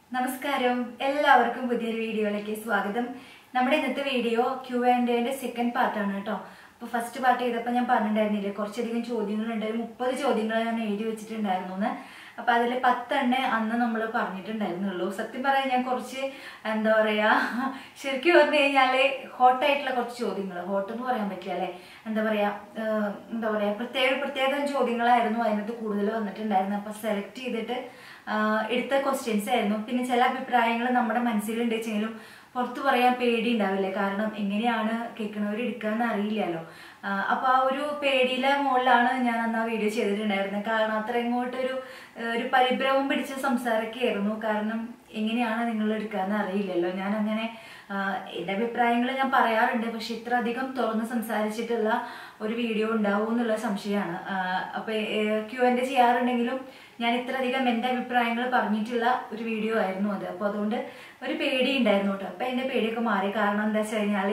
നമസ്കാരം എല്ലാവർക്കും പുതിയൊരു വീഡിയോയിലേക്ക് സ്വാഗതം നമ്മുടെ ഇന്നത്തെ വീഡിയോ ക്യു ആൻഡ് എന്റെ സെക്കൻഡ് പാർട്ടാണ് കേട്ടോ അപ്പോൾ ഫസ്റ്റ് പാർട്ട് ചെയ്തപ്പോൾ ഞാൻ പറഞ്ഞിട്ടുണ്ടായിരുന്നില്ലേ കുറച്ചധികം ചോദ്യങ്ങളുണ്ട് ഒരു മുപ്പത് ചോദ്യങ്ങൾ ഞാൻ എഴുതി വെച്ചിട്ടുണ്ടായിരുന്നു എന്ന് അപ്പോൾ അതിൽ പത്തെണ്ണേ അന്ന് നമ്മൾ പറഞ്ഞിട്ടുണ്ടായിരുന്നുള്ളൂ സത്യം പറയാൻ ഞാൻ കുറച്ച് എന്താ പറയാ ശരിക്കും പറഞ്ഞു കഴിഞ്ഞാൽ ഹോട്ടായിട്ടുള്ള കുറച്ച് ചോദ്യങ്ങൾ ഹോട്ട് എന്ന് പറയാൻ പറ്റില്ല അല്ലേ എന്താ പറയാ ഏഹ്, എന്താ പറയാ പ്രത്യേക പ്രത്യേക ചോദ്യങ്ങളായിരുന്നു അതിനകത്ത് കൂടുതൽ വന്നിട്ടുണ്ടായിരുന്നത് അപ്പോൾ സെലക്ട് ചെയ്തിട്ട് ആഹ് എടുത്ത ക്വസ്റ്റ്യൻസ് ആയിരുന്നു പിന്നെ ചില അഭിപ്രായങ്ങൾ നമ്മുടെ മനസ്സിലുണ്ട് വെച്ചെങ്കിലും പുറത്ത് പറയാൻ പേടി ഉണ്ടാവില്ലേ കാരണം എങ്ങനെയാണ് കേൾക്കണവർ എടുക്കാന്ന് അറിയില്ലല്ലോ ആഹ് അപ്പൊ ആ ഒരു പേടിയിലെ മുകളിലാണ് ഞാൻ അന്ന് ആ വീഡിയോ ചെയ്തിട്ടുണ്ടായിരുന്നത് കാരണം അത്ര ഇങ്ങോട്ടൊരു ഏഹ് ഒരു പരിഭ്രമം പിടിച്ച സംസാരമൊക്കെയായിരുന്നു കാരണം എങ്ങനെയാണ് നിങ്ങൾ എടുക്കാന്ന് അറിയില്ലല്ലോ ഞാൻ അങ്ങനെ ആഹ് എന്റെ അഭിപ്രായങ്ങൾ ഞാൻ പറയാറുണ്ട് പക്ഷെ ഇത്ര അധികം തുറന്ന് സംസാരിച്ചിട്ടുള്ള ഒരു വീഡിയോ ഉണ്ടാവും എന്നുള്ള സംശയമാണ് ആഹ് അപ്പൊ ക്യു എൻ്റെ ചെയ്യാറുണ്ടെങ്കിലും ഞാൻ ഇത്ര അധികം എൻ്റെ അഭിപ്രായങ്ങൾ പറഞ്ഞിട്ടുള്ള ഒരു വീഡിയോ ആയിരുന്നു അത് അപ്പോൾ അതുകൊണ്ട് ഒരു പേടി ഉണ്ടായിരുന്നു കേട്ടോ അപ്പം എൻ്റെ പേടിയൊക്കെ മാറി കാരണം എന്താ വെച്ച് കഴിഞ്ഞാൽ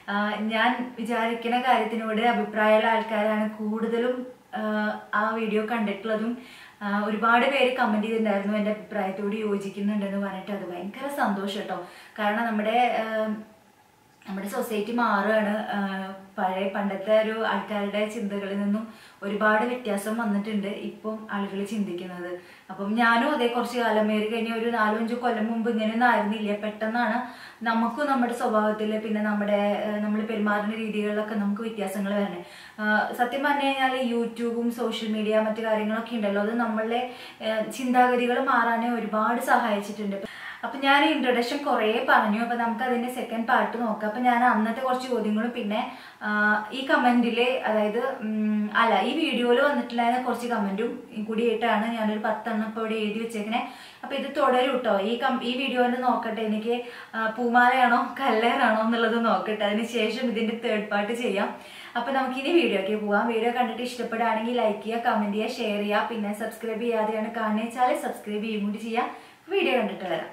ഞാൻ വിചാരിക്കുന്ന കാര്യത്തിനോട് അഭിപ്രായമുള്ള ആൾക്കാരാണ് കൂടുതലും ആഹ് ആ വീഡിയോ കണ്ടിട്ടുള്ളതും ആഹ് ഒരുപാട് പേര് കമന്റ് ചെയ്തിട്ടുണ്ടായിരുന്നു എൻ്റെ അഭിപ്രായത്തോട് യോജിക്കുന്നുണ്ടെന്ന് പറഞ്ഞിട്ട് അത് ഭയങ്കര സന്തോഷം കേട്ടോ കാരണം നമ്മുടെ ആഹ് നമ്മുടെ സൊസൈറ്റി മാറുകയാണ് ആഹ് പഴയ പണ്ടത്തെ ഒരു ആൾക്കാരുടെ ചിന്തകളിൽ നിന്നും ഒരുപാട് വ്യത്യാസം വന്നിട്ടുണ്ട് ഇപ്പം ആളുകൾ ചിന്തിക്കുന്നത് അപ്പം ഞാനും അതേ കുറച്ച് കാലം ഏറി കഴിഞ്ഞ ഒരു നാലോ അഞ്ചോ കൊല്ലം മുമ്പ് ഇങ്ങനെയൊന്നും ആയിരുന്നില്ല പെട്ടെന്നാണ് നമുക്കും നമ്മുടെ സ്വഭാവത്തിൽ പിന്നെ നമ്മുടെ നമ്മൾ പെരുമാറുന്ന രീതികളിലൊക്കെ നമുക്ക് വ്യത്യാസങ്ങൾ വരണേ ആഹ് സത്യം പറഞ്ഞു കഴിഞ്ഞാൽ യൂട്യൂബും സോഷ്യൽ മീഡിയ മറ്റു കാര്യങ്ങളൊക്കെ ഉണ്ടല്ലോ അത് നമ്മളുടെ ആഹ് ചിന്താഗതികൾ മാറാനേ ഒരുപാട് സഹായിച്ചിട്ടുണ്ട് അപ്പൊ ഞാൻ ഇൻട്രൊഡക്ഷൻ കുറേ പറഞ്ഞു അപ്പൊ നമുക്ക് അതിന്റെ സെക്കൻഡ് പാർട്ട് നോക്കാം അപ്പൊ ഞാൻ അന്നത്തെ കുറച്ച് ചോദ്യങ്ങളും പിന്നെ ആ, ഈ കമന്റില് അതായത് ഉം, അല്ല ഈ വീഡിയോയിൽ വന്നിട്ടുണ്ടായിരുന്ന കുറച്ച് കമന്റും കൂടിയിട്ടാണ് ഞാനൊരു പത്തെണ്ണം ഇപ്പോൾ ഇവിടെ എഴുതി വെച്ചേക്കണേ അപ്പൊ ഇത് തുടരും കേട്ടോ ഈ കം ഈ വീഡിയോയിൽ നോക്കട്ടെ എനിക്ക് ആ, പൂമാലയാണോ കല്ലേറാണോ എന്നുള്ളത് നോക്കട്ടെ അതിന് ശേഷം ഇതിന്റെ തേർഡ് പാർട്ട് ചെയ്യാം അപ്പൊ നമുക്കിനി വീഡിയോക്ക് പോവാം വീഡിയോ കണ്ടിട്ട് ഇഷ്ടപ്പെടുകയാണെങ്കിൽ ലൈക്ക് ചെയ്യുക കമന്റ് ചെയ്യുക ഷെയർ ചെയ്യുക പിന്നെ സബ്സ്ക്രൈബ് ചെയ്യാതെയാണ് കാണുന്നത് വെച്ചാൽ സബ്സ്ക്രൈബ് ചെയ്യും കൂടി ചെയ്യാം വീഡിയോ കണ്ടിട്ട് വരാം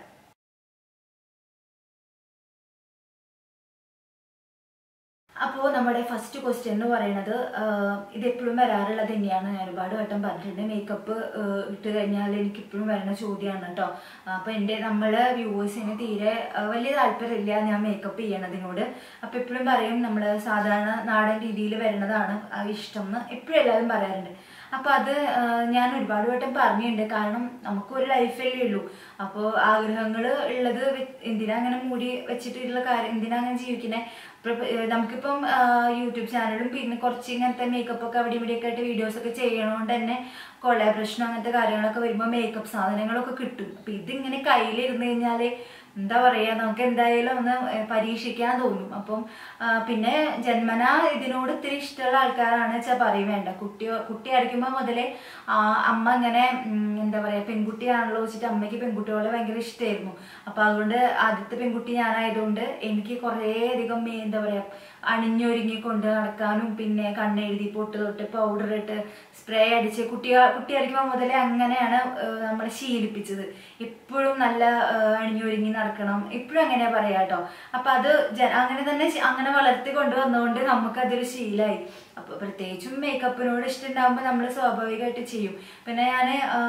അപ്പോൾ നമ്മുടെ ഫസ്റ്റ് ക്വസ്റ്റ്യൻ എന്ന് പറയുന്നത് ആഹ് ഇത് എപ്പോഴും വരാറുള്ളത് തന്നെയാണ് ഞാൻ ഒരുപാട് വട്ടം പറഞ്ഞിട്ടുണ്ട് മേക്കപ്പ് ഇട്ട് കഴിഞ്ഞാൽ എനിക്ക് ഇപ്പോഴും വരുന്ന ചോദ്യമാണ് കേട്ടോ അപ്പോൾ എൻ്റെ നമ്മളെ വ്യൂവേഴ്സിന് തീരെ ആഹ് വലിയ താല്പര്യമില്ല ഞാൻ മേക്കപ്പ് ചെയ്യണതിനോട് അപ്പോൾ എപ്പോഴും പറയും നമ്മൾ സാധാരണ നാടൻ രീതിയിൽ വരുന്നതാണ് ആ ഇഷ്ടം എന്ന് എപ്പോഴും എല്ലാവരും പറയാറുണ്ട് അപ്പൊ അത് ആഹ് ഞാൻ ഒരുപാട് വട്ടം പറഞ്ഞിട്ടുണ്ട് കാരണം നമുക്കൊരു ലൈഫല്ലേ ഉള്ളൂ അപ്പോൾ ആഗ്രഹങ്ങൾ ഉള്ളത് വെ- എന്തിനാ അങ്ങനെ മൂടി വെച്ചിട്ടുള്ള കാര്യം എന്തിനാ അങ്ങനെ ജീവിക്കുന്നത് നമുക്കിപ്പം ആഹ് യൂട്യൂബ് ചാനലും പിന്നെ കുറച്ച് ഇങ്ങനത്തെ മേക്കപ്പ് ഒക്കെ അവിടെ ഇവിടെ ഒക്കെ ആയിട്ട് വീഡിയോസ് ഒക്കെ ചെയ്യണോണ്ട് തന്നെ കൊളാബറേഷൻ അങ്ങനത്തെ കാര്യങ്ങളൊക്കെ വരുമ്പോൾ മേക്കപ്പ് സാധനങ്ങളൊക്കെ കിട്ടും അപ്പൊ ഇതിങ്ങനെ കയ്യിലിരുന്ന് കഴിഞ്ഞാല് എന്താ പറയാ നമുക്ക് എന്തായാലും ഒന്ന് ഏഹ് പരീക്ഷിക്കാൻ തോന്നും അപ്പം ആ, പിന്നെ ജന്മന ഇതിനോട് ഇത്തിരി ഇഷ്ടമുള്ള ആൾക്കാരാണ് വെച്ചാൽ പറയും വേണ്ട കുട്ടി കുട്ടിയായിരിക്കുമ്പോൾ മുതലേ ആ, അമ്മ ഇങ്ങനെ ഉം, എന്താ പറയാ പെൺകുട്ടിയാണല്ലോ വെച്ചിട്ട് അമ്മയ്ക്ക് പെൺകുട്ടികളെ ഭയങ്കര ഇഷ്ടമായിരുന്നു അപ്പൊ അതുകൊണ്ട് ആദ്യത്തെ പെൺകുട്ടി ഞാനായതുകൊണ്ട് എനിക്ക് കുറേ അധികം മേ- എന്താ പറയാ അണിഞ്ഞൊരുങ്ങി കൊണ്ട് നടക്കാനും പിന്നെ കണ്ണെഴുതി പൊട്ട് തൊട്ട് പൗഡർ ഇട്ട് സ്പ്രേ അടിച്ച് കുട്ടികൾ കുട്ടിയായിരിക്കുമ്പോൾ മുതലേ അങ്ങനെയാണ് നമ്മൾ ശീലിപ്പിച്ചത് എപ്പോഴും നല്ല ആ, അണിഞ്ഞൊരുങ്ങി നടക്കണം ഇപ്പോഴും അങ്ങനെ പറയാ കേട്ടോ അപ്പൊ അത് ജ- അങ്ങനെ തന്നെ ശ- അങ്ങനെ വളർത്തി കൊണ്ടുവന്നുകൊണ്ട് നമുക്കതൊരു ശീലമായി അപ്പൊ പ്രത്യേകിച്ചും മേക്കപ്പിനോട് ഇഷ്ടമുണ്ടാകുമ്പോൾ നമ്മൾ സ്വാഭാവികമായിട്ട് ചെയ്യും പിന്നെ ഞാൻ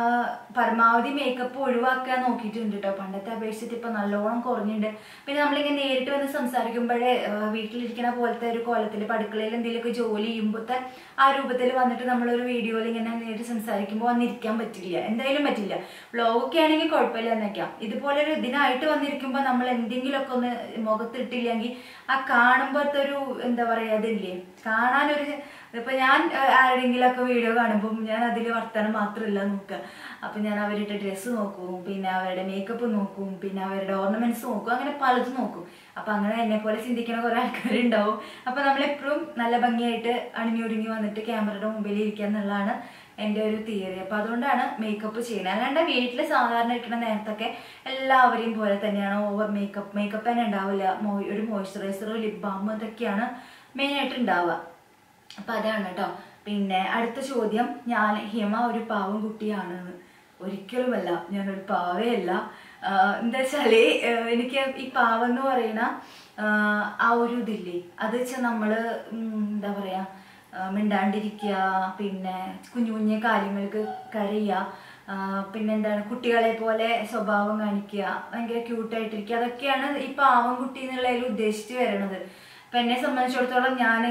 പരമാവധി മേക്കപ്പ് ഒഴിവാക്കാൻ നോക്കിയിട്ടുണ്ട് കേട്ടോ പണ്ടത്തെ അപേക്ഷിച്ചിട്ട് ഇപ്പൊ നല്ലോണം കുറഞ്ഞിട്ടുണ്ട് പിന്നെ നമ്മളിങ്ങനെ നേരിട്ട് വന്ന് സംസാരിക്കുമ്പോഴേ ആ, വീട്ടിലിരിക്കുന്ന പോലത്തെ ഒരു കോലത്തിൽ അടുക്കളയിൽ എന്തെങ്കിലുമൊക്കെ ജോലി ചെയ്യുമ്പോഴത്തെ ആ രൂപത്തിൽ വന്നിട്ട് നമ്മളൊരു വീഡിയോയിൽ ഇങ്ങനെ നേരിട്ട് സംസാരിക്കുമ്പോൾ വന്നിരിക്കാൻ പറ്റില്ല എന്തായാലും പറ്റില്ല വ്ളോഗൊക്കെ ആണെങ്കിൽ കുഴപ്പമില്ല എന്നൊക്കെയാ ഇതുപോലെ ഒരു ഇതിനായിട്ട് വന്നിരിക്കുമ്പോൾ നമ്മൾ എന്തെങ്കിലുമൊക്കെ ഒന്ന് മുഖത്തിട്ടില്ലെങ്കിൽ ആ കാണുമ്പോഴത്തെ ഒരു എന്താ പറയാ ഇതില്ലേ കാണാനൊരു ഇപ്പൊ ഞാൻ ഏഹ്, ആരുടെയെങ്കിലുമൊക്കെ വീഡിയോ കാണുമ്പോൾ ഞാൻ അതിൽ വർത്തമാനം മാത്രമല്ല നോക്കുക അപ്പൊ ഞാൻ അവരുടെ ഡ്രസ്സ് നോക്കും പിന്നെ അവരുടെ മേക്കപ്പ് നോക്കും പിന്നെ അവരുടെ ഓർണമെന്റ്സ് നോക്കും അങ്ങനെ പലതും നോക്കും അപ്പൊ അങ്ങനെ എന്നെ പോലെ ചിന്തിക്കുന്ന കുറെ ആൾക്കാരുണ്ടാവും അപ്പൊ നമ്മളെപ്പോഴും നല്ല ഭംഗിയായിട്ട് അണിഞ്ഞൊരുങ്ങി വന്നിട്ട് ക്യാമറയുടെ മുമ്പിൽ ഇരിക്കുക എന്നുള്ളതാണ് എൻ്റെ ഒരു തിയറി അപ്പൊ അതുകൊണ്ടാണ് മേക്കപ്പ് ചെയ്യുന്നത് അല്ലാണ്ട് വീട്ടിൽ സാധാരണ ഇരിക്കുന്ന നേരത്തൊക്കെ എല്ലാവരെയും പോലെ തന്നെയാണ് ഓവർ മേക്കപ്പ് മേക്കപ്പ് തന്നെ ഉണ്ടാവില്ല മോ- ഒരു മോയ്സ്ചറൈസർ ലിപ് ബാം ഇതൊക്കെയാണ് മെയിനായിട്ട് ഉണ്ടാവുക അപ്പൊ അതാണ് കേട്ടോ പിന്നെ അടുത്ത ചോദ്യം ഞാൻ ഹിമ ഒരു പാവം കുട്ടിയാണെന്ന് ഒരിക്കലുമല്ല ഞാനൊരു പാവയല്ല ആഹ് എന്താ വെച്ചാല് ആഹ് എനിക്ക് ഈ പാവം എന്ന് പറയുന്ന ആഹ് ആ ഒരു ഇതില്ലേ അത് വെച്ചാൽ നമ്മള് ഉം, എന്താ പറയാ ആ, മിണ്ടാണ്ടിരിക്കുക പിന്നെ കുഞ്ഞു കുഞ്ഞു കാര്യങ്ങൾക്ക് കരയുക ആ, പിന്നെന്താണ് കുട്ടികളെ പോലെ സ്വഭാവം കാണിക്കുക ഭയങ്കര ക്യൂട്ടായിട്ടിരിക്കുക അതൊക്കെയാണ് ഈ പാവം കുട്ടി എന്നുള്ളതിൽ ഉദ്ദേശിച്ച് വരണത് അപ്പൊ എന്നെ സംബന്ധിച്ചിടത്തോളം ഞാൻ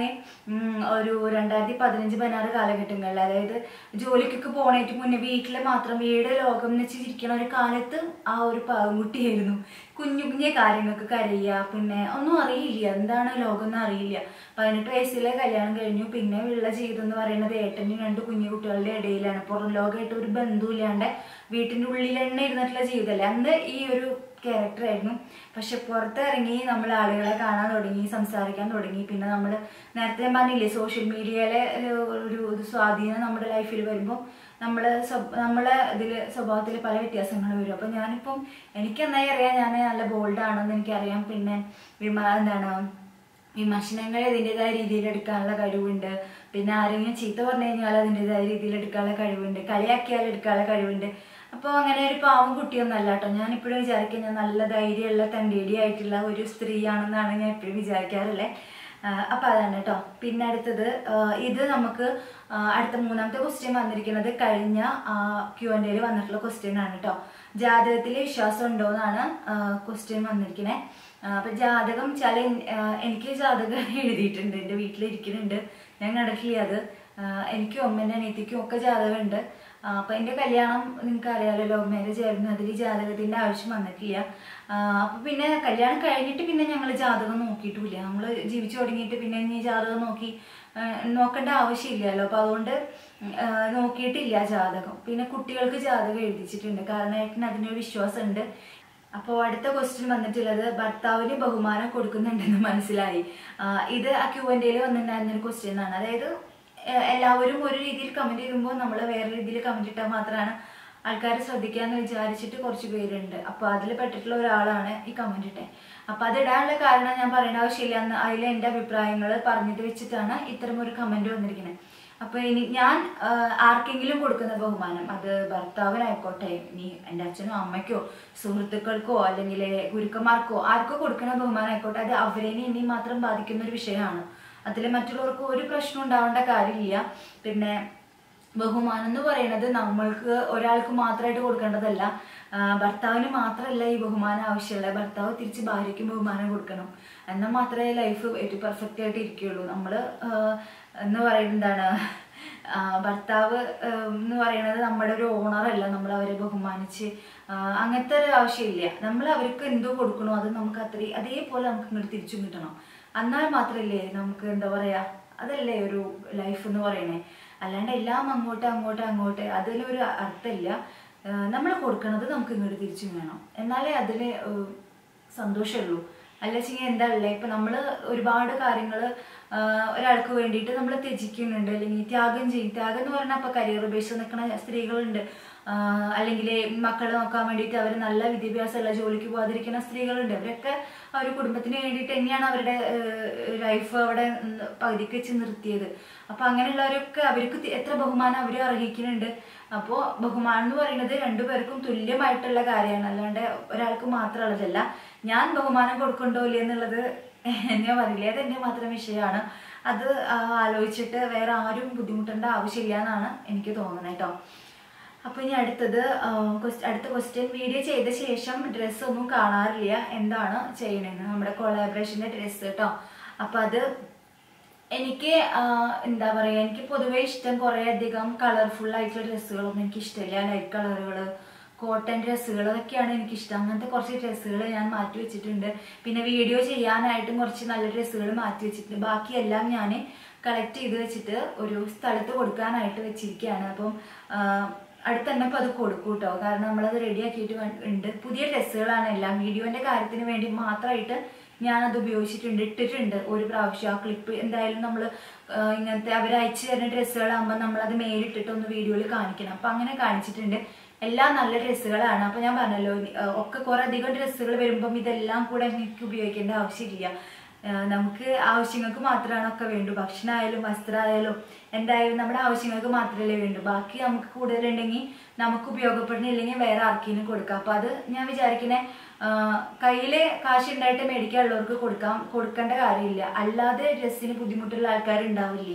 ഒരു രണ്ടായിരത്തി പതിനഞ്ച് പതിനാറ് കാലഘട്ടങ്ങളിൽ അതായത് ജോലിക്കൊക്കെ പോണേറ്റ് മുന്നേ വീട്ടിൽ മാത്രം വീട് ലോകം എന്ന് വെച്ചിരിക്കണ ഒരു കാലത്ത് ആ ഒരു പാവൻകുട്ടിയായിരുന്നു കുഞ്ഞു കുഞ്ഞു കാര്യങ്ങൾക്ക് കരയുക പിന്നെ ഒന്നും അറിയില്ല എന്താണ് ലോകം എന്ന് അറിയില്ല പതിനെട്ട് വയസ്സിലെ കല്യാണം കഴിഞ്ഞു പിന്നെ ഉള്ള ജീവിതം എന്ന് പറയുന്നത് ഏട്ടനും രണ്ട് കുഞ്ഞു കുട്ടികളുടെ ഇടയിലാണ് പുറം ലോകമായിട്ട് ഒരു ബന്ധുവില്ലാണ്ട് വീട്ടിൻ്റെ ഉള്ളിൽ തന്നെ ഇരുന്നിട്ടുള്ള ജീവിതമല്ലേ അന്ന് ഈ ഒരു ക്യാരക്ടറായിരുന്നു പക്ഷെ പുറത്തിറങ്ങി നമ്മൾ ആളുകളെ കാണാൻ തുടങ്ങി സംസാരിക്കാൻ തുടങ്ങി പിന്നെ നമ്മൾ നേരത്തെ ഞാൻ പറഞ്ഞില്ലേ സോഷ്യൽ മീഡിയയിലെ ഒരു ഒരു സ്വാധീനം നമ്മുടെ ലൈഫിൽ വരുമ്പോൾ നമ്മൾ നമ്മളെ ഇതിൽ സ്വഭാവത്തിൽ പല വ്യത്യാസങ്ങൾ വരും അപ്പം ഞാനിപ്പം എനിക്ക് നന്നായി അറിയാം ഞാൻ നല്ല ബോൾഡാണെന്ന് എനിക്കറിയാം പിന്നെ വിമാ എന്താണ് വിമർശനങ്ങൾ ഇതിൻ്റെതായ രീതിയിൽ എടുക്കാനുള്ള കഴിവുണ്ട് പിന്നെ ആരെങ്കിലും ചീത്ത പറഞ്ഞു കഴിഞ്ഞാൽ അതിൻ്റെതായ രീതിയിൽ എടുക്കാനുള്ള കഴിവുണ്ട് കളിയാക്കിയാൽ എടുക്കാനുള്ള കഴിവുണ്ട് അപ്പോൾ അങ്ങനെ ഒരു പാവം കുട്ടിയൊന്നല്ല കേട്ടോ ഞാനിപ്പോഴും വിചാരിക്കും ഞാൻ നല്ല ധൈര്യമുള്ള തൻ്റെടി ആയിട്ടുള്ള ഒരു സ്ത്രീയാണെന്നാണ് ഞാൻ എപ്പോഴും വിചാരിക്കാറുള്ളത് അപ്പം അതാണ് കേട്ടോ പിന്നെ അടുത്തത് ആ, ഇത് നമുക്ക് ആ, അടുത്ത മൂന്നാമത്തെ ക്വസ്റ്റ്യൻ വന്നിരിക്കുന്നത് കഴിഞ്ഞ ക്യു ആൻഡ് എയിൽ വന്നിട്ടുള്ള ക്വസ്റ്റ്യൻ ആണ് കേട്ടോ ജാതകത്തിൽ വിശ്വാസം ഉണ്ടോ എന്നാണ് ക്വസ്റ്റ്യൻ വന്നിരിക്കുന്നത് അപ്പൊ ജാതകം ചില എനിക്ക് ജാതകം എഴുതിയിട്ടുണ്ട് എൻ്റെ വീട്ടിലിരിക്കുന്നുണ്ട് ഞാൻ കണ്ടിട്ടില്ല അത് ആ, എനിക്കും അമ്മേൻ്റെ അനിയത്തിക്കും ഒക്കെ ജാതകമുണ്ട് ആ, അപ്പൊ എൻ്റെ കല്യാണം നിങ്ങൾക്ക് അറിയാലോ ലവ് മാരേജ് ആയിരുന്നു അതിൽ ജാതകത്തിന്റെ ആവശ്യം വന്നിട്ടില്ല ആ, അപ്പൊ പിന്നെ കല്യാണം കഴിഞ്ഞിട്ട് പിന്നെ ഞങ്ങൾ ജാതകം നോക്കിയിട്ടുമില്ല നമ്മൾ ജീവിച്ചു തുടങ്ങിയിട്ട് പിന്നെ ഇനി ജാതകം നോക്കി ആ, നോക്കേണ്ട ആവശ്യമില്ലല്ലോ അപ്പൊ അതുകൊണ്ട് ആ, നോക്കിയിട്ടില്ല ജാതകം പിന്നെ കുട്ടികൾക്ക് ജാതകം എഴുതിച്ചിട്ടുണ്ട് കാരണം ഏട്ടന് അതിനൊരു വിശ്വാസമുണ്ട് അപ്പോൾ അടുത്ത ക്വസ്റ്റ്യൻ വന്നിട്ടുള്ളത് ഭർത്താവിന് ബഹുമാനം കൊടുക്കുന്നുണ്ടെന്ന് മനസ്സിലായി ആ, ഇത് ആ ക്യൂ എൻ്റെ വന്നിട്ടുണ്ടായിരുന്ന ഒരു ക്വസ്റ്റ്യൻ ആണ് അതായത് എ- എല്ലാവരും ഒരു രീതിയിൽ കമന്റ് ചെയ്യുമ്പോൾ നമ്മൾ വേറെ രീതിയിൽ കമന്റ് ഇട്ടാൽ മാത്രമാണ് ആൾക്കാർ ശ്രദ്ധിക്കാന്ന് വിചാരിച്ചിട്ട് കുറച്ച് പേരുണ്ട് അപ്പോൾ അതിൽ പെട്ടിട്ടുള്ള ഒരാളാണ് ഈ കമന്റ് ഇട്ടെ അപ്പോൾ അത് ഇടാനുള്ള കാരണം ഞാൻ പറയേണ്ട ആവശ്യമില്ല എന്ന് അതിൽ എൻ്റെ അഭിപ്രായങ്ങൾ പറഞ്ഞിട്ട് വെച്ചിട്ടാണ് ഇത്തരം ഒരു കമന്റ് വന്നിരിക്കുന്നത് അപ്പൊ ഇനി ഞാൻ ആ, ആർക്കെങ്കിലും കൊടുക്കുന്ന ബഹുമാനം അത് ഭർത്താവിനായിക്കോട്ടെ ഇനി എൻ്റെ അച്ഛനോ അമ്മയ്ക്കോ സുഹൃത്തുക്കൾക്കോ അല്ലെങ്കിൽ ഗുരുക്കന്മാർക്കോ ആർക്കോ കൊടുക്കുന്ന ബഹുമാനം ആയിക്കോട്ടെ അത് അവരെ ഇനി മാത്രം ബാധിക്കുന്ന ഒരു വിഷയമാണ് അതിൽ മറ്റുള്ളവർക്ക് ഒരു പ്രശ്നം ഉണ്ടാവേണ്ട കാര്യമില്ല പിന്നെ ബഹുമാനം എന്ന് പറയുന്നത് നമ്മൾക്ക് ഒരാൾക്ക് മാത്രമായിട്ട് കൊടുക്കേണ്ടതല്ല ആ, ഭർത്താവിന് മാത്രമല്ല ഈ ബഹുമാനം ആവശ്യമുള്ളത് ഭർത്താവ് തിരിച്ച് ഭാര്യയ്ക്കും ബഹുമാനം കൊടുക്കണം എന്നാൽ മാത്രമേ ലൈഫ് ഏറ്റവും പെർഫെക്റ്റ് ആയിട്ട് ഇരിക്കുകയുള്ളൂ നമ്മൾ എന്ന് പറയുന്നത് എന്താണ് ആ, ഭർത്താവ് ആ, എന്ന് പറയുന്നത് നമ്മുടെ ഒരു ഓണറല്ല നമ്മൾ അവരെ ബഹുമാനിച്ച് ആ, അങ്ങനത്തെ ഒരു ആവശ്യമില്ല നമ്മൾ അവർക്ക് എന്തോ കൊടുക്കണോ അത് നമുക്ക് അത്രയും അതേപോലെ നമുക്ക് ഇങ്ങോട്ട് തിരിച്ചും കിട്ടണം എന്നാൽ മാത്രമല്ലേ നമുക്ക് എന്താ പറയാ അതല്ലേ ഒരു ലൈഫ് എന്ന് പറയണേ അല്ലാണ്ട് എല്ലാം അങ്ങോട്ട് അങ്ങോട്ട് അങ്ങോട്ട് അതിലൊരു അർത്ഥമില്ല നമ്മൾ കൊടുക്കണത് നമുക്ക് ഇങ്ങോട്ട് തിരിച്ചും വേണം എന്നാലേ അതിൽ സന്തോഷമുള്ളൂ അല്ല വെച്ചെങ്കിൽ എന്താ ഉള്ളത് ഇപ്പൊ നമ്മൾ ഒരുപാട് കാര്യങ്ങൾ ഒരാൾക്ക് വേണ്ടിയിട്ട് നമ്മൾ ത്യജിക്കുന്നുണ്ട് അല്ലെങ്കിൽ ത്യാഗം ചെയ്യും ത്യാഗം എന്ന് പറഞ്ഞാൽ ഇപ്പൊ കരിയർ ബേസ് നിൽക്കുന്ന സ്ത്രീകളുണ്ട് അല്ലെങ്കിൽ മക്കളെ നോക്കാൻ വേണ്ടിയിട്ട് അവർ നല്ല വിദ്യാഭ്യാസമുള്ള ജോലിക്ക് പോകാതിരിക്കുന്ന സ്ത്രീകളുണ്ട് അവരൊക്കെ ആ ഒരു കുടുംബത്തിന് വേണ്ടിയിട്ട് തന്നെയാണ് അവരുടെ ലൈഫ് അവിടെ ഉം പകുതിക്ക് വെച്ച് നിർത്തിയത് അപ്പൊ അങ്ങനെയുള്ളവരൊക്കെ അവർക്ക് തി- എത്ര ബഹുമാനം അവർ അർഹിക്കുന്നുണ്ട് അപ്പോൾ ബഹുമാനം എന്ന് പറയുന്നത് രണ്ടുപേർക്കും തുല്യമായിട്ടുള്ള കാര്യമാണ് അല്ലാണ്ട് ഒരാൾക്ക് മാത്രമുള്ളതല്ല ഞാൻ ബഹുമാനം കൊടുക്കണ്ടോ ഇല്ലേ എന്നുള്ളത് എന്നെ പറയില്ല അത് എൻ്റെ മാത്രം വിഷയമാണ് അത് ആ, ആലോചിച്ചിട്ട് വേറെ ആരും ബുദ്ധിമുട്ടേണ്ട ആവശ്യമില്ല എന്നാണ് എനിക്ക് തോന്നുന്നത് കേട്ടോ അപ്പൊ ഇനി അടുത്തത് ആ, ques- അടുത്ത ക്വസ്റ്റ്യൻ വീഡിയോ ചെയ്ത ശേഷം ഡ്രസ്സ് ഒന്നും കാണാറില്ല എന്താണ് ചെയ്യണേന്ന് നമ്മുടെ കൊളാബറേഷന്റെ ഡ്രസ്സ് കേട്ടോ അപ്പൊ അത് എനിക്ക് ആ, എന്താ പറയാ എനിക്ക് പൊതുവേ ഇഷ്ടം കുറെ അധികം കളർഫുൾ ആയിട്ടുള്ള ഡ്രസ്സുകളൊന്നും എനിക്ക് ഇഷ്ടമില്ല ലൈറ്റ് കളറുകൾ കോട്ടൺ ഡ്രസ്സുകൾ അതൊക്കെയാണ് എനിക്ക് ഇഷ്ടം അങ്ങനത്തെ കുറച്ച് ഡ്രസ്സുകൾ ഞാൻ മാറ്റി വെച്ചിട്ടുണ്ട് പിന്നെ വീഡിയോ ചെയ്യാനായിട്ടും കുറച്ച് നല്ല ഡ്രസ്സുകൾ മാറ്റി വെച്ചിട്ടുണ്ട് ബാക്കിയെല്ലാം ഞാൻ കളക്ട് ചെയ്ത് വെച്ചിട്ട് ഒരു സ്ഥലത്ത് കൊടുക്കാനായിട്ട് വെച്ചിരിക്കുകയാണ് അപ്പം ആ, അടുത്ത് തന്നെ ഇപ്പം അത് കൊടുക്കും കേട്ടോ കാരണം നമ്മളത് റെഡിയാക്കിയിട്ട് ഉണ്ട് പുതിയ ഡ്രസ്സുകളാണ് എല്ലാം വീഡിയോന്റെ കാര്യത്തിന് വേണ്ടി മാത്രമായിട്ട് ഞാനത് ഉപയോഗിച്ചിട്ടുണ്ട് ഇട്ടിട്ടുണ്ട് ഒരു പ്രാവശ്യം ആ ക്ലിപ്പ് എന്തായാലും നമ്മൾ ഇങ്ങനത്തെ അവർ അയച്ചു തരുന്ന ഡ്രസ്സുകളാകുമ്പോൾ നമ്മളത് മേലിട്ടിട്ട് ഒന്ന് വീഡിയോയിൽ കാണിക്കണം അപ്പം അങ്ങനെ കാണിച്ചിട്ടുണ്ട് എല്ലാം നല്ല ഡ്രസ്സുകളാണ് അപ്പം ഞാൻ പറഞ്ഞല്ലോ ആ, ഒക്കെ കുറെ അധികം ഡ്രസ്സുകൾ വരുമ്പം ഇതെല്ലാം കൂടെ എനിക്ക് ഉപയോഗിക്കേണ്ട ആവശ്യമില്ല ആ, നമുക്ക് ആവശ്യങ്ങൾക്ക് മാത്രമാണ് ഒക്കെ വേണ്ടു ഭക്ഷണമായാലും വസ്ത്രമായാലും എന്തായാലും നമ്മുടെ ആവശ്യങ്ങൾക്ക് മാത്രമല്ലേ വേണ്ടു ബാക്കി നമുക്ക് കൂടുതലുണ്ടെങ്കിൽ നമുക്ക് ഉപയോഗപ്പെടുന്നില്ലെങ്കിൽ വേറെ ആർക്കെങ്കിലും കൊടുക്കാം അപ്പൊ അത് ഞാൻ വിചാരിക്കണേ കയ്യിൽ കാശ് ഉണ്ടായിട്ട് മേടിക്കാനുള്ളവർക്ക് കൊടുക്കാം കൊടുക്കേണ്ട കാര്യമില്ല അല്ലാതെ ഡ്രസ്സിന് ബുദ്ധിമുട്ടുള്ള ആൾക്കാരുണ്ടാവില്ലേ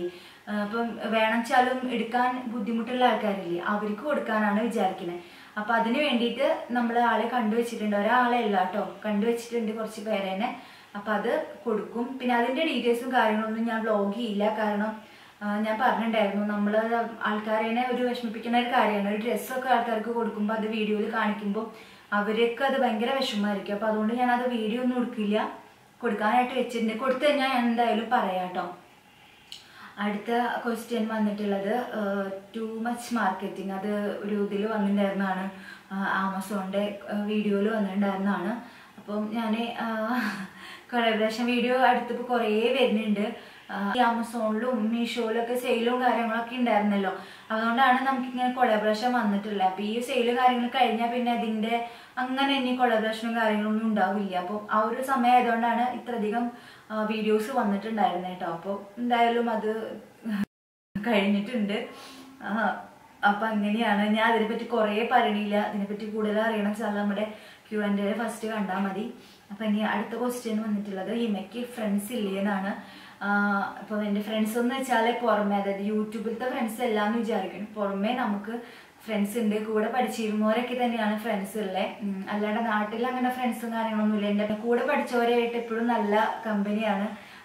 ആ, അപ്പം വേണമെച്ചാലും എടുക്കാൻ ബുദ്ധിമുട്ടുള്ള ആൾക്കാരില്ലേ അവർക്ക് കൊടുക്കാനാണ് വിചാരിക്കുന്നത് അപ്പൊ അതിന് വേണ്ടിയിട്ട് നമ്മൾ ആളെ കണ്ടുവച്ചിട്ടുണ്ട് ഒരാളെ അല്ല കേട്ടോ കണ്ടുവച്ചിട്ടുണ്ട് കുറച്ച് പേരേനെ അപ്പൊ അത് കൊടുക്കും പിന്നെ അതിന്റെ ഡീറ്റെയിൽസും കാര്യങ്ങളൊന്നും ഞാൻ വ്ലോഗ് ചെയ്യില്ല കാരണം ആ, ഞാൻ പറഞ്ഞിട്ടുണ്ടായിരുന്നു നമ്മൾ ആൾക്കാരെ ഒരു വിഷമിപ്പിക്കുന്ന ഒരു കാര്യമാണ് ഒരു ഡ്രസ്സൊക്കെ ആൾക്കാർക്ക് കൊടുക്കുമ്പോൾ അത് വീഡിയോയിൽ കാണിക്കുമ്പോൾ അവർക്ക് അത് ഭയങ്കര വിഷമമായിരിക്കും അപ്പൊ അതുകൊണ്ട് ഞാൻ അത് വീഡിയോ ഒന്നും എടുക്കില്ല കൊടുക്കാനായിട്ട് വെച്ചിട്ടുണ്ട് കൊടുത്തു കഴിഞ്ഞാൽ ഞാൻ എന്തായാലും പറയാം കേട്ടോ അടുത്ത ക്വസ്റ്റ്യൻ വന്നിട്ടുള്ളത് ടു മച്ച് മാർക്കറ്റിംഗ് അത് ഒരു ഇതിൽ വന്നിട്ടുണ്ടായിരുന്നതാണ് ആമസോണിൻ്റെ വീഡിയോയിൽ വന്നിട്ടുണ്ടായിരുന്നതാണ് അപ്പം ഞാൻ കൊളാബറേഷൻ വീഡിയോ അടുത്തിപ്പോൾ കുറേ വരുന്നുണ്ട് ആ, ഈ ആമസോണിലും മീഷോയിലും ഒക്കെ സെയിലും കാര്യങ്ങളൊക്കെ ഉണ്ടായിരുന്നല്ലോ അതുകൊണ്ടാണ് നമുക്കിങ്ങനെ കൊളാബറേഷൻ വന്നിട്ടില്ല അപ്പം ഈ സെയിലും കാര്യങ്ങൾ കഴിഞ്ഞാൽ പിന്നെ അതിൻ്റെ അങ്ങനെ ഇനി കൊളാബറേഷനും കാര്യങ്ങളൊന്നും ഉണ്ടാവില്ല അപ്പോൾ ആ ഒരു സമയം ആയതുകൊണ്ടാണ് ഇത്രയധികം വീഡിയോസ് വന്നിട്ടുണ്ടായിരുന്നത് കേട്ടോ അപ്പോൾ എന്തായാലും അത് കഴിഞ്ഞിട്ടുണ്ട് ആ, അപ്പൊ അങ്ങനെയാണ് ഞാൻ അതിനെപ്പറ്റി കുറേ പറയണില്ല അതിനെപ്പറ്റി കൂടുതൽ അറിയണം വെച്ചാൽ നമ്മുടെ ക്യൂ ആൻഡ് ഫസ്റ്റ് കണ്ടാൽ മതി അപ്പൊ ഇനി അടുത്ത ക്വസ്റ്റ്യൻ വന്നിട്ടുള്ളത് ഹിമയ്ക്ക് ഫ്രണ്ട്സ് ഇല്ലേ എന്നാണ് അപ്പോൾ എൻ്റെ ഫ്രണ്ട്സ് എന്ന് വെച്ചാൽ പുറമെ അതായത് യൂട്യൂബിലത്തെ ഫ്രണ്ട്സ് എല്ലാം എന്ന് വിചാരിക്കണം പുറമെ നമുക്ക് ഫ്രണ്ട്സ് ഉണ്ട് കൂടെ പഠിച്ചിരുന്നവരൊക്കെ തന്നെയാണ് ഫ്രണ്ട്സ് ഉള്ളത് ഉം, അല്ലാണ്ട് നാട്ടിൽ അങ്ങനെ ഫ്രണ്ട്സും കാര്യങ്ങളൊന്നുമില്ല എൻ്റെ കൂടെ പഠിച്ചവരായിട്ട് എപ്പോഴും നല്ല കമ്പനിയാണ്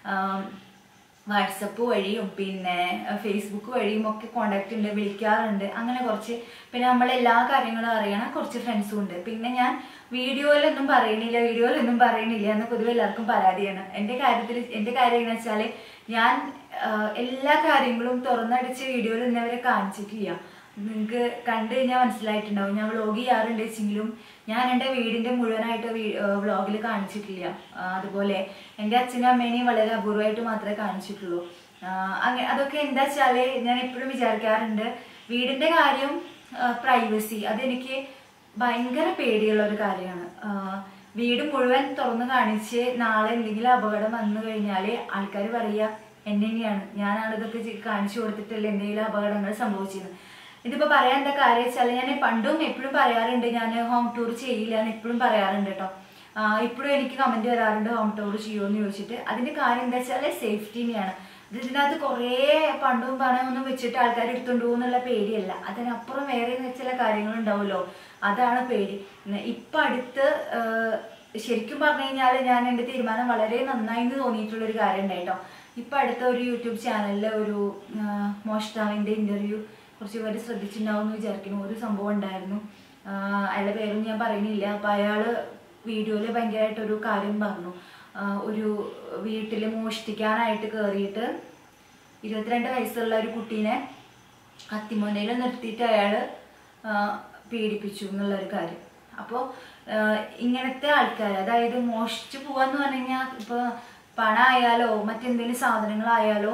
വാട്സപ്പ് വഴിയും പിന്നെ ഫേസ്ബുക്ക് വഴിയും ഒക്കെ കോണ്ടാക്ട് ഉണ്ട് വിളിക്കാറുണ്ട് അങ്ങനെ കുറച്ച് പിന്നെ നമ്മൾ എല്ലാ കാര്യങ്ങളും അറിയണ കുറച്ച് ഫ്രണ്ട്സും ഉണ്ട് പിന്നെ ഞാൻ വീഡിയോയിലൊന്നും പറയണില്ല വീഡിയോയിലൊന്നും പറയണില്ല എന്ന് പൊതുവെ എല്ലാവർക്കും പരാതിയാണ് എൻ്റെ കാര്യത്തിൽ എൻ്റെ കാര്യം എന്ന് വെച്ചാൽ ഞാൻ ആ, എല്ലാ കാര്യങ്ങളും തുറന്നടിച്ച് വീഡിയോയിൽ ഇന്നവരെ കാണിച്ചിട്ടില്ല നിങ്ങൾക്ക് കണ്ടു കഴിഞ്ഞാൽ മനസ്സിലായിട്ടുണ്ടാവും ഞാൻ വ്ളോഗ് ചെയ്യാറുണ്ട് വെച്ചെങ്കിലും ഞാൻ എൻ്റെ വീടിൻ്റെ മുഴുവനായിട്ട് വ്ളോഗിൽ കാണിച്ചിട്ടില്ല ആ, അതുപോലെ എൻ്റെ അച്ഛനും അമ്മേനെയും വളരെ അപൂർവമായിട്ട് മാത്രമേ കാണിച്ചിട്ടുള്ളൂ അങ്ങനെ അതൊക്കെ എന്താ വെച്ചാൽ ഞാൻ എപ്പോഴും വിചാരിക്കാറുണ്ട് വീടിൻ്റെ കാര്യം പ്രൈവസി അതെനിക്ക് ഭയങ്കര പേടിയുള്ള ഒരു കാര്യമാണ് ആ, വീട് മുഴുവൻ തുറന്ന് കാണിച്ച് നാളെ എന്തെങ്കിലും അപകടം വന്നു കഴിഞ്ഞാൽ ആൾക്കാർ പറയുക എന്നെ തന്നെയാണ് ഞാനാണ് ഇതൊക്കെ ചെയ്ത് കാണിച്ചു കൊടുത്തിട്ടല്ലേ എന്തെങ്കിലും അപകടങ്ങൾ സംഭവിച്ചത് ഇതിപ്പോ പറയാൻ എന്താ കാര്യം വെച്ചാൽ ഞാൻ പണ്ടും എപ്പോഴും പറയാറുണ്ട് ഞാൻ ഹോം ടൂർ ചെയ്യില്ല എന്ന് എപ്പോഴും പറയാറുണ്ട് കേട്ടോ ഇപ്പോഴും എനിക്ക് കമന്റ് വരാറുണ്ട് ഹോം ടൂർ ചെയ്യുമെന്ന് ചോദിച്ചിട്ട് അതിന്റെ കാര്യം എന്താ വെച്ചാൽ സേഫ്റ്റിനെയാണ് ഇത് ഇതിനകത്ത് കുറേ പണ്ടും പണമൊന്നും വെച്ചിട്ട് ആൾക്കാർ എടുത്തുകൊണ്ട് പോകുന്നുള്ള പേടിയല്ല അതിനപ്പുറം വേറെ ചില കാര്യങ്ങൾ ഉണ്ടാവുമല്ലോ അതാണ് പേടി ഉം, ഇപ്പൊ അടുത്ത് ആ, ശരിക്കും പറഞ്ഞു കഴിഞ്ഞാൽ ഞാൻ എൻ്റെ തീരുമാനം വളരെ നന്നായി എന്ന് തോന്നിയിട്ടുള്ള ഒരു കാര്യം ഉണ്ടായിട്ടോ ഇപ്പൊ അടുത്ത ഒരു യൂട്യൂബ് ചാനലിൽ ഒരു ആ, മോഷ്ടാവിന്റെ ഇന്റർവ്യൂ കുറച്ച് പേര് ശ്രദ്ധിച്ചിട്ടുണ്ടാവും എന്ന് വിചാരിക്കുന്നു ഒരു സംഭവം ഉണ്ടായിരുന്നു ആ, അയാളുടെ പേരൊന്നും ഞാൻ പറയുന്നില്ല അപ്പൊ അയാള് വീഡിയോയിൽ ഭയങ്കരമായിട്ടൊരു കാര്യം പറഞ്ഞു ആ, ഒരു വീട്ടിൽ മോഷ്ടിക്കാനായിട്ട് കയറിയിട്ട് ഇരുപത്തിരണ്ട് വയസ്സുള്ള ഒരു കുട്ടീനെ കത്തിമൊനയിൽ നിർത്തിയിട്ട് അയാള് ആ, പീഡിപ്പിച്ചു എന്നുള്ള ഒരു കാര്യം അപ്പോൾ ഇങ്ങനത്തെ ആൾക്കാർ അതായത് മോഷ്ടിച്ചു പോവാന്ന് പറഞ്ഞു കഴിഞ്ഞാൽ ഇപ്പോൾ പണമായാലോ മറ്റെന്തെങ്കിലും സാധനങ്ങളായാലോ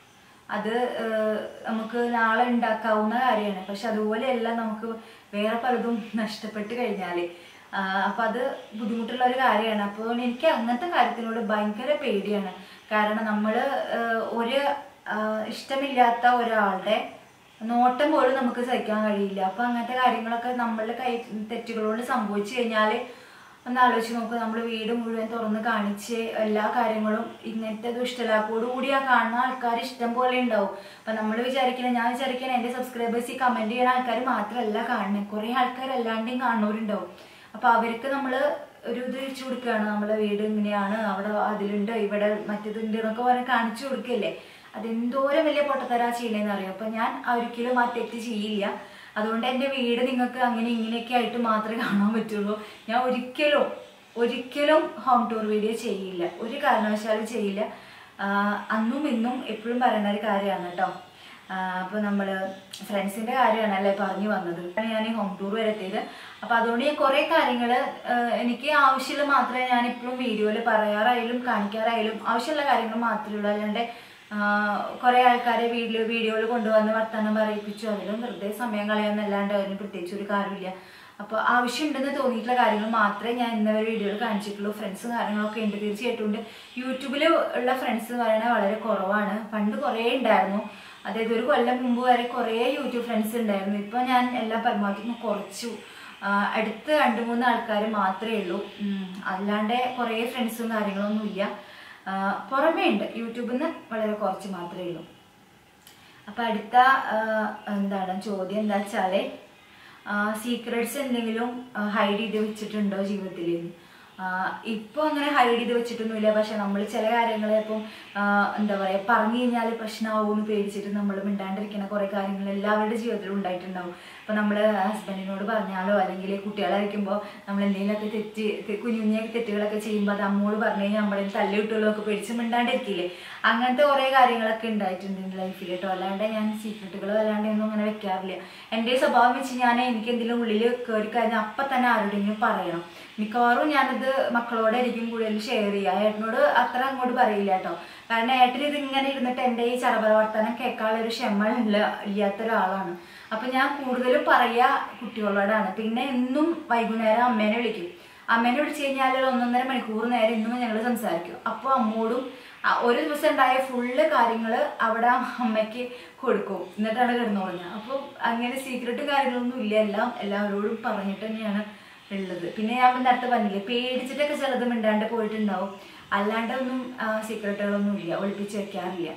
അത് ഏഹ്, നമുക്ക് നാളെ ഉണ്ടാക്കാവുന്ന കാര്യമാണ് പക്ഷെ അതുപോലെയല്ല നമുക്ക് വേറെ പലതും നഷ്ടപ്പെട്ട് കഴിഞ്ഞാൽ അപ്പം അത് ബുദ്ധിമുട്ടുള്ള ഒരു കാര്യമാണ് അപ്പോൾ എനിക്ക് അങ്ങനത്തെ കാര്യത്തിനോട് ഭയങ്കര പേടിയാണ് കാരണം നമ്മൾ ഒരു ആഹ്, ഇഷ്ടമില്ലാത്ത ഒരാളുടെ നോട്ടം പോലും നമുക്ക് സഹിക്കാൻ കഴിയില്ല അപ്പൊ അങ്ങനത്തെ കാര്യങ്ങളൊക്കെ നമ്മളുടെ കൈ തെറ്റുകളോട് സംഭവിച്ചു കഴിഞ്ഞാൽ ഒന്ന് ആലോചിച്ച് നോക്കുക നമ്മൾ വീട് മുഴുവൻ തുറന്ന് കാണിച്ച് എല്ലാ കാര്യങ്ങളും ഇങ്ങനത്തെ ദുഷ്ടലാക്കോട് കൂടി ആ കാണുന്ന ആൾക്കാർ ഇഷ്ടം പോലെ ഉണ്ടാവും അപ്പൊ നമ്മൾ വിചാരിക്കണം ഞാൻ വിചാരിക്കണം എന്റെ സബ്സ്ക്രൈബേഴ്സ് ഈ കമന്റ് ചെയ്യുന്ന ആൾക്കാർ മാത്രമല്ല കാണുന്നത് കുറെ ആൾക്കാർ അല്ലാണ്ടും കാണുന്നവരുണ്ടാവും അപ്പൊ അവർക്ക് നമ്മൾ ഒരു ഇത് വെച്ച് കൊടുക്കുകയാണ് നമ്മളെ വീട് ഇങ്ങനെയാണ് അവിടെ അതിലുണ്ട് ഇവിടെ മറ്റേതുണ്ട് എന്നൊക്കെ പറഞ്ഞ് കാണിച്ചു കൊടുക്കല്ലേ അതെന്തോരം വലിയ പൊട്ടത്തരാ ചെയ്യണേന്ന് അറിയാം അപ്പൊ ഞാൻ ഒരിക്കലും ആ തെറ്റ് ചെയ്യില്ല അതുകൊണ്ട് എൻ്റെ വീട് നിങ്ങൾക്ക് അങ്ങനെ ഇങ്ങനെയൊക്കെ ആയിട്ട് മാത്രമേ കാണാൻ പറ്റുള്ളൂ ഞാൻ ഒരിക്കലും ഒരിക്കലും ഹോം ടൂർ വീഡിയോ ചെയ്യില്ല ഒരു കാരണവശാലും ചെയ്യില്ല ആഹ് അന്നും ഇന്നും എപ്പോഴും പറയുന്ന ഒരു കാര്യമാണ് കേട്ടോ അപ്പോൾ നമ്മൾ ഫ്രണ്ട്സിൻ്റെ കാര്യമാണ് അല്ലേ പറഞ്ഞു വന്നത് ഞാൻ ഈ ഹോം ടൂർ വരെ എത്തിയത് അപ്പോൾ അതുകൊണ്ട് ഞാൻ കുറേ കാര്യങ്ങൾ എനിക്ക് ആവശ്യമുള്ള മാത്രമേ ഞാൻ ഇപ്പോഴും വീഡിയോയിൽ പറയാറായാലും കാണിക്കാറായാലും ആവശ്യമുള്ള കാര്യങ്ങൾ മാത്രമേ ഉള്ളൂ അല്ലാണ്ട് കുറെ ആൾക്കാരെ വീഡിയോ വീഡിയോയിൽ കൊണ്ടുവന്ന് വർത്തമാനം പറയിപ്പിച്ചു അതിലും വെറുതെ സമയം കളയാന്നല്ലാണ്ട് അതിന് പ്രത്യേകിച്ച് ഒരു കാര്യമില്ല അപ്പോൾ ആവശ്യമുണ്ടെന്ന് തോന്നിയിട്ടുള്ള കാര്യങ്ങൾ മാത്രമേ ഞാൻ ഇന്നവരെ വീഡിയോയിൽ കാണിച്ചിട്ടുള്ളൂ ഫ്രണ്ട്സും കാര്യങ്ങളൊക്കെ ഉണ്ട് തീർച്ചയായിട്ടും ഉണ്ട് യൂട്യൂബിൽ ഉള്ള ഫ്രണ്ട്സ് എന്ന് പറയുന്നത് വളരെ കുറവാണ് പണ്ട് കുറേ ഉണ്ടായിരുന്നു അതായത് ഒരു കൊല്ലം മുമ്പ് വരെ കുറേ യൂട്യൂബ് ഫ്രണ്ട്സ് ഉണ്ടായിരുന്നു ഇപ്പോൾ ഞാൻ എല്ലാം പരമാവധി ഒന്ന് കുറച്ചു ആഹ് അടുത്ത് രണ്ട് മൂന്ന് ആൾക്കാർ മാത്രമേ ഉള്ളൂ ഉം, അല്ലാണ്ട് കുറേ ഫ്രണ്ട്സും കാര്യങ്ങളൊന്നും ഇല്ല ആഹ് പുറമേ ഉണ്ട് യൂട്യൂബിൽ നിന്ന് വളരെ കുറച്ച് മാത്രമേ ഉള്ളൂ അപ്പം അടുത്ത ആ, എന്താണ് ചോദ്യം എന്താ വെച്ചാൽ സീക്രട്സ് എന്തെങ്കിലും ഹൈഡ് ചെയ്ത് വെച്ചിട്ടുണ്ടോ ജീവിതത്തിൽ ഇപ്പോൾ അങ്ങനെ ഹൈഡ് ചെയ്ത് വെച്ചിട്ടൊന്നുമില്ല പക്ഷെ നമ്മൾ ചില കാര്യങ്ങൾ ഇപ്പം ആ, എന്താ പറയുക പറഞ്ഞു കഴിഞ്ഞാൽ പ്രശ്നമാവുമെന്ന് പേടിച്ചിട്ട് നമ്മൾ മിണ്ടാണ്ടിരിക്കുന്ന കുറേ കാര്യങ്ങൾ എല്ലാവരുടെ ജീവിതത്തിലും ഉണ്ടായിട്ടുണ്ടാവും അപ്പോൾ നമ്മൾ ഹസ്ബൻഡിനോട് പറഞ്ഞാലോ അല്ലെങ്കിൽ കുട്ടികളായിരിക്കുമ്പോൾ നമ്മൾ എന്തെങ്കിലുമൊക്കെ തെറ്റ് തെ- കുഞ്ഞു കുഞ്ഞു തെറ്റുകളൊക്കെ ചെയ്യുമ്പോൾ അത് അമ്മോട് പറഞ്ഞു കഴിഞ്ഞാൽ നമ്മളെ തല്ലി കിട്ടുമല്ലോ ഒക്കെ പേടിച്ച് മിണ്ടാണ്ടിരിക്കില്ലേ അങ്ങനത്തെ കുറേ കാര്യങ്ങളൊക്കെ ഉണ്ടായിട്ടുണ്ട് എൻ്റെ ലൈഫിൽ കേട്ടോ അല്ലാണ്ട് ഞാൻ സീക്രട്ടുകൾ അല്ലാണ്ട് ഒന്നും അങ്ങനെ വെക്കാറില്ല എൻ്റെ സ്വഭാവം വെച്ച് ഞാൻ എനിക്ക് എന്തെങ്കിലും ഉള്ളിൽ കയറി കഴിഞ്ഞാൽ അപ്പം തന്നെ ആരോടെങ്കിലും പറയണം മിക്കവാറും ഞാനത് മക്കളോടായിരിക്കും കൂടുതൽ ഷെയർ ചെയ്യുക ഏട്ടനോട് അത്ര അങ്ങോട്ട് പറയില്ല കേട്ടോ കാരണം ഏട്ടൻ ഇത് ഇങ്ങനെ ഇരുന്നിട്ട് എൻ്റെ ഈ ചറപറ വർത്തനം കേൾക്കാനുള്ള ഒരു ക്ഷമ ഇല്ല ഇല്ലാത്ത ഒരാളാണ് അപ്പൊ ഞാൻ കൂടുതലും പറയുക കുട്ടികളോടാണ് പിന്നെ എന്നും വൈകുന്നേരം അമ്മേനെ വിളിക്കും അമ്മേനെ വിളിച്ചു കഴിഞ്ഞാൽ ഒരു ഒന്നൊന്നര മണിക്കൂർ നേരം ഇന്നും ഞങ്ങൾ സംസാരിക്കും അപ്പോൾ അമ്മോടും ആ ഒരു ദിവസം ഉണ്ടായ ഫുള്ള് കാര്യങ്ങൾ അവിടെ അമ്മയ്ക്ക് കൊടുക്കും എന്നിട്ടാണ് കിടന്നുറങ്ങുക അപ്പോൾ അങ്ങനെ സീക്രട്ടും കാര്യങ്ങളൊന്നും ഇല്ല എല്ലാം എല്ലാവരോടും പറഞ്ഞിട്ട് തന്നെയാണ് ഉള്ളത് പിന്നെ ഞാൻ നേരത്തെ പറഞ്ഞില്ലേ പേടിച്ചിട്ടൊക്കെ ചിലത് മിണ്ടാണ്ട് പോയിട്ടുണ്ടാവും അല്ലാണ്ട് ഒന്നും സീക്രട്ടുകളൊന്നും ഇല്ല ഒളിപ്പിച്ച് വെക്കാറില്ല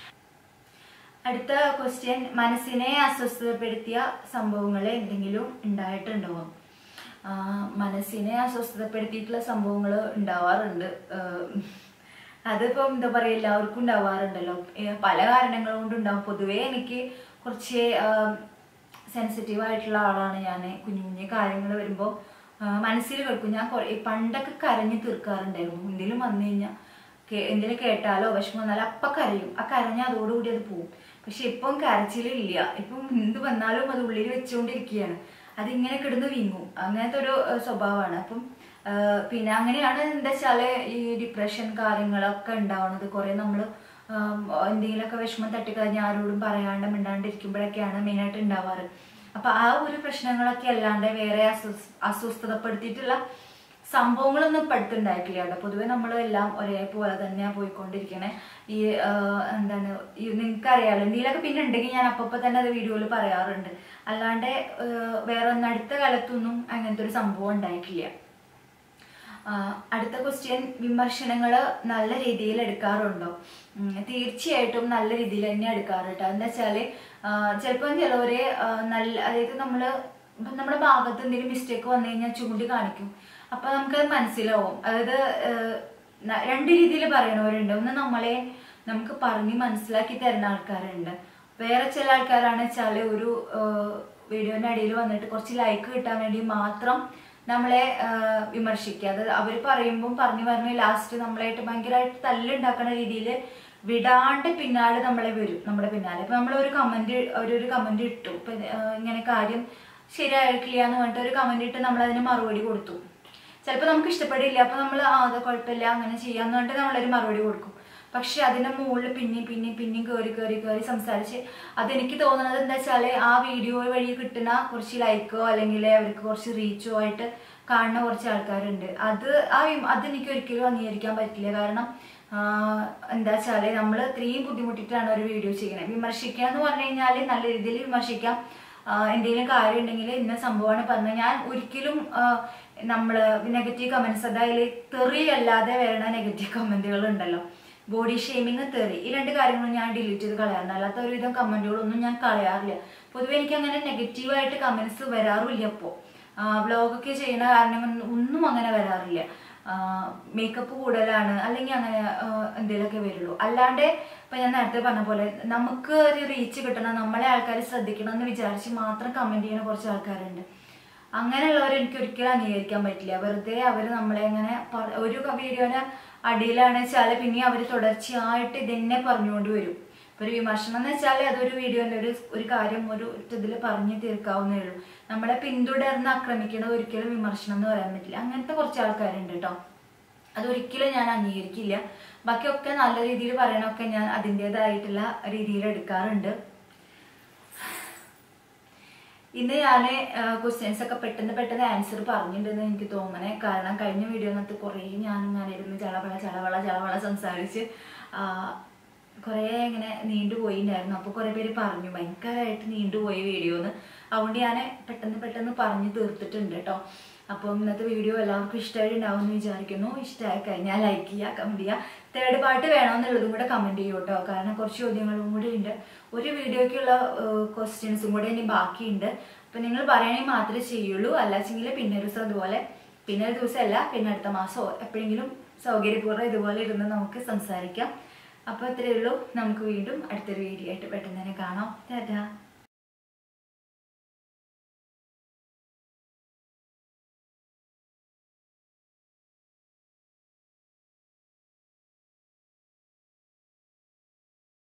അടുത്ത ക്വസ്റ്റ്യൻ മനസ്സിനെ അസ്വസ്ഥതപ്പെടുത്തിയ സംഭവങ്ങൾ എന്തെങ്കിലും ഉണ്ടായിട്ടുണ്ടോ ആ, മനസ്സിനെ അസ്വസ്ഥതപ്പെടുത്തിയിട്ടുള്ള സംഭവങ്ങൾ ഉണ്ടാവാറുണ്ട് ആ, അതിപ്പം എന്താ പറയുക എല്ലാവർക്കും ഉണ്ടാവാറുണ്ടല്ലോ ഏ, പല കാരണങ്ങൾ കൊണ്ടുണ്ടാവും പൊതുവേ എനിക്ക് കുറച്ച് സെൻസിറ്റീവ് ആയിട്ടുള്ള ആളാണ് ഞാൻ കുഞ്ഞു കുഞ്ഞു കാര്യങ്ങൾ വരുമ്പോൾ മനസ്സിൽ കേൾക്കും ഞാൻ കുറേ പണ്ടൊക്കെ കരഞ്ഞു തീർക്കാറുണ്ടായിരുന്നു എന്തെങ്കിലും വന്നു കഴിഞ്ഞാൽ എന്തെങ്കിലും കേട്ടാലോ വിഷമം വന്നാലോ അപ്പം കരയും ആ കരഞ്ഞ അതോടുകൂടി അത് പോവും പക്ഷെ ഇപ്പം കരച്ചിലില്ല ഇപ്പം എന്ത് വന്നാലും അത് ഉള്ളിൽ വെച്ചുകൊണ്ടിരിക്കുകയാണ് അതിങ്ങനെ കിടന്ന് വീങ്ങും അങ്ങനത്തെ ഒരു ഏഹ്, സ്വഭാവമാണ് അപ്പം ഏഹ്, പിന്നെ അങ്ങനെയാണ് എന്താ വെച്ചാൽ ഈ ഡിപ്രഷൻ കാര്യങ്ങളൊക്കെ ഉണ്ടാവുന്നത് കുറേ നമ്മൾ എന്തെങ്കിലുമൊക്കെ വിഷമം തട്ടിക്കഴിഞ്ഞാൽ ആരോടും പറയാണ്ട് മിണ്ടാണ്ടിരിക്കുമ്പോഴൊക്കെയാണ് മെയിനായിട്ട് ഉണ്ടാവാറ് അപ്പൊ ആ ഒരു പ്രശ്നങ്ങളൊക്കെ അല്ലാണ്ട് വേറെ അസ്വസ് അസ്വസ്ഥതപ്പെടുത്തിയിട്ടുള്ള സംഭവങ്ങളൊന്നും ഇപ്പം അടുത്തുണ്ടായിട്ടില്ല കേട്ടോ പൊതുവെ നമ്മൾ എല്ലാം ഒരേപോലെ തന്നെയാണ് പോയിക്കൊണ്ടിരിക്കണേ ഈ ആ, എന്താണ് ഈ നിങ്ങൾക്ക് അറിയാലോ എന്തെങ്കിലുമൊക്കെ പിന്നെ ഉണ്ടെങ്കിൽ ഞാൻ അപ്പപ്പോൾ തന്നെ അത് വീഡിയോയിൽ പറയാറുണ്ട് അല്ലാണ്ട് ആ, വേറെ ഒന്നും അടുത്ത കാലത്തൊന്നും അങ്ങനത്തെ ഒരു സംഭവം ഉണ്ടായിട്ടില്ല ആ, അടുത്ത ക്വസ്റ്റ്യൻ വിമർശനങ്ങൾ നല്ല രീതിയിൽ എടുക്കാറുണ്ടോ ഉം, തീർച്ചയായിട്ടും നല്ല രീതിയിൽ തന്നെ എടുക്കാറ് കേട്ടോ എന്താ വെച്ചാല് ചിലപ്പോൾ ചിലവര് ആ, നല്ല അതായത് നമ്മള് ഇപ്പം നമ്മുടെ ഭാഗത്ത് എന്തെങ്കിലും മിസ്റ്റേക്ക് വന്നു കഴിഞ്ഞാൽ ചൂണ്ടി കാണിക്കും അപ്പൊ നമുക്കത് മനസ്സിലാവും അതായത് ആ, ന- രണ്ട് രീതിയിൽ പറയണവരുണ്ട് ഒന്ന് നമ്മളെ നമുക്ക് പറഞ്ഞ് മനസ്സിലാക്കി തരുന്ന ആൾക്കാരുണ്ട് വേറെ ചില ആൾക്കാരാണ് വെച്ചാല് ഒരു വീഡിയോന്റെ അടിയിൽ വന്നിട്ട് കുറച്ച് ലൈക്ക് കിട്ടാൻ വേണ്ടി മാത്രം നമ്മളെ ആ, വിമർശിക്കുക അത് അവർ പറയുമ്പം പറഞ്ഞു പറഞ്ഞ് ലാസ്റ്റ് നമ്മളായിട്ട് ഭയങ്കരമായിട്ട് തല്ലുണ്ടാക്കുന്ന രീതിയിൽ വിടാണ്ട് പിന്നാലെ നമ്മളെ വരും നമ്മുടെ പിന്നാലെ ഇപ്പൊ നമ്മൾ ഒരു കമന്റ് ഒരു ഒരു കമന്റ് ഇട്ടു ഇപ്പൊ ആ, ഇങ്ങനെ കാര്യം ശരിയായിട്ടില്ല എന്ന് പറഞ്ഞിട്ട് ഒരു കമന്റ് ഇട്ട് നമ്മൾ അതിന് മറുപടി കൊടുത്തു ചിലപ്പോൾ നമുക്ക് ഇഷ്ടപ്പെടില്ല അപ്പൊ നമ്മൾ ആ അത് കുഴപ്പമില്ല അങ്ങനെ ചെയ്യാന്ന് പറഞ്ഞിട്ട് നമ്മളൊരു മറുപടി കൊടുക്കും പക്ഷെ അതിന്റെ മുകളിൽ പിന്നെയും പിന്നെയും പിന്നെയും കയറി കയറി കയറി സംസാരിച്ച് അതെനിക്ക് തോന്നുന്നത് എന്താ വെച്ചാല് ആ വീഡിയോ വഴി കിട്ടുന്ന കുറച്ച് ലൈക്കോ അല്ലെങ്കിൽ അവർക്ക് കുറച്ച് റീച്ചോ ആയിട്ട് കാണുന്ന കുറച്ച് ആൾക്കാരുണ്ട് അത് ആ വിം- അതെനിക്ക് ഒരിക്കലും അംഗീകരിക്കാൻ പറ്റില്ല കാരണം ആ, എന്താ വെച്ചാല് നമ്മൾ ഇത്രയും ബുദ്ധിമുട്ടിയിട്ടാണ് ഒരു വീഡിയോ ചെയ്യുന്നത് വിമർശിക്കുക എന്ന് പറഞ്ഞു കഴിഞ്ഞാൽ നല്ല രീതിയിൽ വിമർശിക്കാം ആ, എന്തെങ്കിലും കാര്യം ഉണ്ടെങ്കിൽ ഇന്ന സംഭവമാണ് പറഞ്ഞത് ഞാൻ ഒരിക്കലും ആ, നമ്മള് നെഗറ്റീവ് കമന്റ്സ് അതായത് തെറി അല്ലാതെ വരുന്ന നെഗറ്റീവ് കമന്റുകൾ ഉണ്ടല്ലോ ബോഡി ഷെയ്മിങ് തെറി ഈ രണ്ട് കാര്യങ്ങളും ഞാൻ ഡിലീറ്റ് ചെയ്ത് കളയാറുണ്ട് അല്ലാത്ത ഒരുവിധം കമന്റുകളൊന്നും ഞാൻ കളയാറില്ല പൊതുവെ എനിക്ക് അങ്ങനെ നെഗറ്റീവായിട്ട് കമന്റ്സ് വരാറുമില്ല ഇപ്പോൾ വ്ലോഗൊക്കെ ചെയ്യുന്ന കാരണം കൊണ്ട് ഒന്നും അങ്ങനെ വരാറില്ല മേക്കപ്പ് കൂടുതലാണ് അല്ലെങ്കിൽ അങ്ങനെ എന്തെങ്കിലുമൊക്കെ വരുള്ളൂ അല്ലാണ്ട് ഇപ്പൊ ഞാൻ നേരത്തെ പറഞ്ഞ പോലെ നമുക്ക് ഒരു റീച്ച് കിട്ടണം നമ്മളെ ആൾക്കാർ ശ്രദ്ധിക്കണം എന്ന് വിചാരിച്ച് മാത്രം കമന്റ് ചെയ്യുന്ന കുറച്ച് ആൾക്കാരുണ്ട് അങ്ങനെയുള്ളവരെ എനിക്ക് ഒരിക്കലും അംഗീകരിക്കാൻ പറ്റില്ല വെറുതെ അവർ നമ്മളെ അങ്ങനെ പ- ഒരു വീഡിയോയുടെ അടിയിലാണ് വെച്ചാൽ പിന്നെ അവർ തുടർച്ചയായിട്ട് ഇതന്നെ പറഞ്ഞുകൊണ്ട് വരും ഇപ്പൊ ഒരു വിമർശനം എന്ന് വെച്ചാൽ അതൊരു വീഡിയോന്റെ ഒരു ഒരു കാര്യം ഒരു ഇതിൽ പറഞ്ഞു തീർക്കാവുന്നേ ഉള്ളൂ നമ്മളെ പിന്തുടർന്ന് ആക്രമിക്കുന്നത് ഒരിക്കലും വിമർശനം എന്ന് പറയാൻ പറ്റില്ല അങ്ങനത്തെ കുറച്ച് ആൾക്കാരുണ്ട് കേട്ടോ അതൊരിക്കലും ഞാൻ അംഗീകരിക്കില്ല ബാക്കിയൊക്കെ നല്ല രീതിയിൽ പറയണമൊക്കെ ഞാൻ അതിൻ്റെതായിട്ടുള്ള രീതിയിൽ എടുക്കാറുണ്ട് ഇന്ന് ഞാൻ ക്വസ്റ്റ്യൻസ് ഒക്കെ പെട്ടെന്ന് പെട്ടെന്ന് ആൻസർ പറഞ്ഞിട്ടുണ്ടെന്ന് എനിക്ക് തോന്നണേ കാരണം കഴിഞ്ഞ വീഡിയോനകത്ത് കുറേ ഞാൻ ഇങ്ങനെ ഇരുന്ന് ചളവള ചളവള ചളവള സംസാരിച്ച് ആ, കുറേ ഇങ്ങനെ നീണ്ടുപോയിണ്ടായിരുന്നു അപ്പോൾ കുറേ പേര് പറഞ്ഞു ഭയങ്കരമായിട്ട് നീണ്ടുപോയി വീഡിയോ എന്ന് അതുകൊണ്ട് ഞാൻ പെട്ടെന്ന് പെട്ടെന്ന് പറഞ്ഞു തീർത്തിട്ടുണ്ട് കേട്ടോ അപ്പോൾ ഇന്നത്തെ വീഡിയോ എല്ലാവർക്കും ഇഷ്ടമായിട്ടുണ്ടാവും എന്ന് വിചാരിക്കുന്നു ഇഷ്ടമായി കഴിഞ്ഞാൽ ലൈക്ക് ചെയ്യുക കമൻറ്റ് ചെയ്യുക തേർഡ് പാർട്ട് വേണമെന്നുള്ളതും കൂടെ കമൻറ്റ് ചെയ്യൂ കേട്ടോ കാരണം കുറച്ച് ചോദ്യങ്ങളും കൂടി ഉണ്ട് ഒരു വീഡിയോയ്ക്കുള്ള ക്വസ്റ്റ്യൻസും കൂടെ ഇനി ബാക്കിയുണ്ട് അപ്പം നിങ്ങൾ പറയണമെങ്കിൽ മാത്രമേ ചെയ്യുള്ളൂ അല്ലാച്ചെങ്കിൽ പിന്നെ ഒരു ദിവസം ഇതുപോലെ പിന്നെ ഒരു ദിവസമല്ല പിന്നെ അടുത്ത മാസമോ എപ്പോഴെങ്കിലും സൗകര്യപൂർവ്വം ഇതുപോലെ ഇരുന്ന് നമുക്ക് സംസാരിക്കാം അപ്പോൾ ഇത്രയേ ഉള്ളൂ നമുക്ക് വീണ്ടും അടുത്തൊരു വീഡിയോ ആയിട്ട് പെട്ടെന്ന് തന്നെ കാണാം ടാറ്റാ